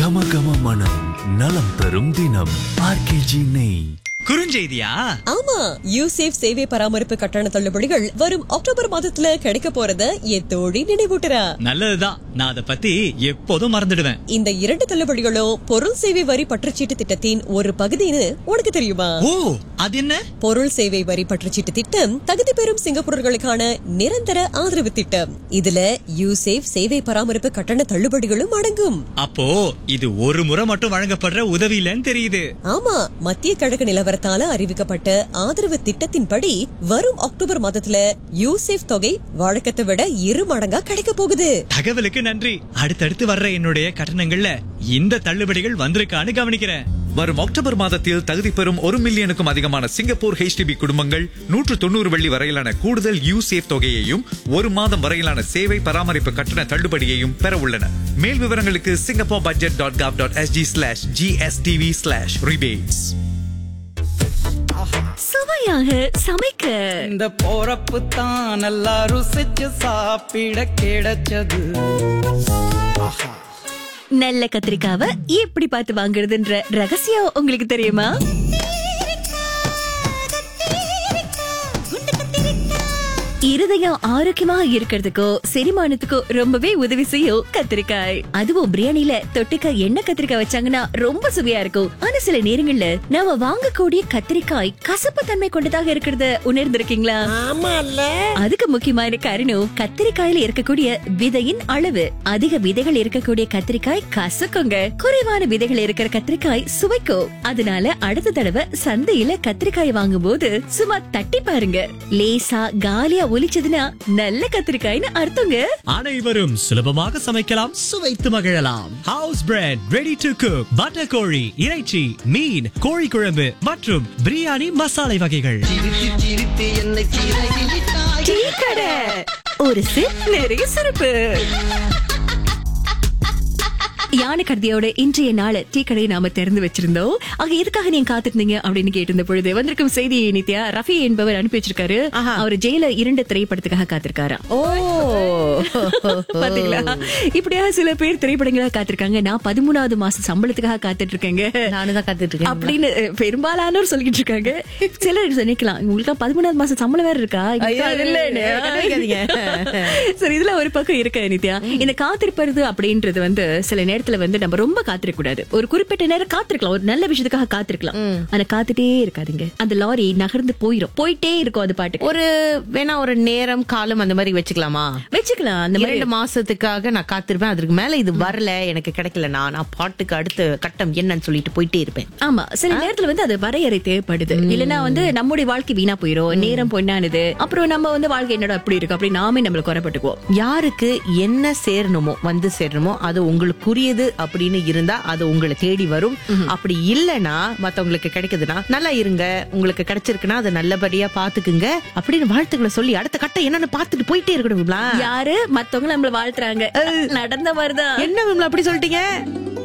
கம கம மனம் நலம் தரும் தினம் ஆர்கேஜி நெய் குறுஞ்செய்தியா ஆமா யூசேஃப் சேவை பராமரிப்பு கட்டண தள்ளுபடிகள் வரும் அக்டோபர் மாதத்துல கிடைக்க போறத என் தோழி நினைவூட்டுறா நல்லதுதான் நான் அதை பத்தி எப்போதும் மறந்துடுவேன் இந்த இரண்டு தள்ளுபடிகளும் பொருள் சேவை வரி பற்றுச்சீட்டு திட்டத்தின் ஒரு பகுதின்னு உனக்கு தெரியுமா ஓ அது என்ன பொருள் சேவை வரி பற்றுச்சீட்டு திட்டம் தகுதி பெறும் சிங்கப்பூரர்களுக்கான நிரந்தர ஆதரவு திட்டம் இதுல யூசேஃப் சேவை பராமரிப்பு கட்டண தள்ளுபடிகளும் அடங்கும் அப்போ இது ஒரு முறை மட்டும் வழங்கப்படுற உதவி இல்லைன்னு தெரியுது ஆமா மத்திய கிழக்கு நிலவரத்தால அறிவிக்கப்பட்ட ஆதரவு திட்டத்தின்படி வரும் அக்டோபர் மாதத்துல யூசேஃப் தொகை வழக்கத்தை விட இரு மடங்கா கிடைக்க போகுது தகவலுக்கு நன்றி அடுத்தடுத்து வர்ற என்னுடைய கட்டணங்கள்ல இந்த தள்ளுபடிகள் வந்திருக்கான்னு கவனிக்கிறேன் வரும் அக்டோபர் மாதத்தில் தகுதி பெறும் ஒரு மில்லியனுக்கும் அதிகமான சிங்கப்பூர் HDB குடும்பங்கள் நூற்று தொண்ணூறு வெள்ளி வரையிலான கூடுதல் யூ சேஃப் தொகையையும் ஒரு மாதம் வரையிலான சேவை பராமரிப்பு கட்டண தள்ளுபடியையும் பெற உள்ளன மேல் விவரங்களுக்கு Singapore budget dot gov dot SG slash GSTV slash rebates சுவையாக சமைக்க இந்த போறப்பு தான் நல்லா ருசிச்சு சாப்பிட கிடைச்சது நல்ல கத்திரிக்காவை எப்படி பார்த்து வாங்குறதுன்ற ரகசியம் உங்களுக்கு தெரியுமா இருதயம் ஆரோக்கியமா இருக்கிறதுக்கோ செரிமானத்துக்கோ ரொம்பவே உதவி செய்யும் கத்திரிக்காய் அதுவும் பிரியாணில தொட்டுக்க எண்ணெய் கத்திரிக்காய் வச்சாங்கன்னா ரொம்ப சுவையா இருக்கும் ஆனா சில நேரங்கள்ல நாம வாங்கக்கூடிய கத்திரிக்காய் கசப்பு தன்மை கொண்டதாக இருக்கிறத உணர்ந்திருக்கீங்களா அதுக்கு முக்கியமான காரணம் கத்திரிக்காயில இருக்கக்கூடிய விதையின் அளவு அதிக விதைகள் இருக்கக்கூடிய கத்திரிக்காய் கசக்குங்க குறைவான விதைகள் இருக்கிற கத்திரிக்காய் சுவைக்கும் அதனால அடுத்த தடவை சந்தையில கத்திரிக்காய் வாங்கும் போது சும்மா தட்டி பாருங்க லேசா காலியா ஒலிச்சதுன்னா நல்ல கத்திரிக்காய்னு அர்த்தங்க அனைவரும் சுலபமாக சமைக்கலாம் சுவைத்து மகிழலாம் house bread ready to cook butter கோழி இறைச்சி மீன் கோழி குழம்பு மற்றும் பிரியாணி மசாலை வகைகள் டீ கடை ஒரு சிப் நிறைய சிறப்பு யானை கருதியோட இன்றைய நாள் டீ கடையை நாம திறந்து வச்சிருந்தோம் அங்க எதுக்காக நீங்க காத்திருந்தீங்க அப்படின்னு கேட்டிருந்த பொழுது வந்திருக்கும் செய்தி நித்யா ரஃபி என்பவர் அனுப்பி வச்சிருக்காரு அவர் ஜெயில இரண்டு திரைப்படத்துக்காக காத்திருக்காரா ஓ பாத்தீங்களா இப்படியா சில பேர் திரைப்படங்களா காத்திருக்காங்க நான் பதிமூணாவது மாசம் சம்பளத்துக்காக காத்துட்டு இருக்கேங்க நானும் தான் காத்துட்டு இருக்கேன் அப்படின்னு அஹ், பெரும்பாலானோர் சொல்லிட்டு இருக்காங்க சிலர் நினைக்கலாம் உங்களுக்கு பதிமூணாவது மாசம் சம்பளம் வேற இருக்கா ஐயோ, அது இல்லைன்னு. கண்டுபிடிக்காதீங்க. சரி இதுல ஒரு பக்கம் இருக்கு நித்யா இந்த காத்திருப்பது அப்படின்றது வந்து சில நேரத்துல வந்து நம்ம ரொம்ப காத்திருக்க கூடாது ஒரு குறிப்பிட்ட நேரம் காத்திருக்கலாம் ஒரு நல்ல விஷயத்துக்காக காத்திருக்கலாம் ஆனா காத்துட்டே இருக்காதீங்க அந்த லாரி நகர்ந்து போயிடும் போயிட்டே இருக்கும் அது பாட்டுக்கு ஒரு வேணா ஒரு நேரம் காலம் அந்த மாதிரி வச்சுக்கலாமா வச்சுக்கலாம் அந்த மாதிரி இரண்டு மாசத்துக்காக நான் காத்திருப்பேன் அதுக்கு மேல இது வரல எனக்கு கிடைக்கலனா நான் பாட்டுக்கு அடுத்த கட்டம் என்னன்னு சொல்லிட்டு போயிட்டே இருப்பேன் ஆமா சில நேரத்துல வந்து அது வரையறை தேவைப்படுது இல்லனா வந்து நம்முடைய வாழ்க்கை வீணா போயிரும் நேரம் பொண்ணானது அப்புறம் நம்ம வந்து வாழ்க்கை என்னடா அப்படி இருக்கு அப்படி நாமே நம்மள குறைப்பட்டுக்குவோம் யாருக்கு என்ன சேரணுமோ வந்து சேரணுமோ அது உங்களுக்குரியது அப்படின்னு இருந்தா அது உங்களை தேடி வரும் அப்படி இல்லனா மத்தவங்களுக்கு கிடைக்குதுன்னா நல்லா இருங்க உங்களுக்கு கிடைச்சிருக்குன்னா அதை நல்லபடியா பாத்துக்குங்க அப்படின்னு வாழ்த்துக்களை சொல்லி அடுத்த கட்டம் என்னன்னு பார்த்துட்டு போயிட்டே இருக்கணும் விமலா. யாரு மத்தவங்க நம்மள வாழ்த்துறாங்க நடந்த மாதிரிதான் என்ன விமலா அப்படி சொல்லிட்டீங்க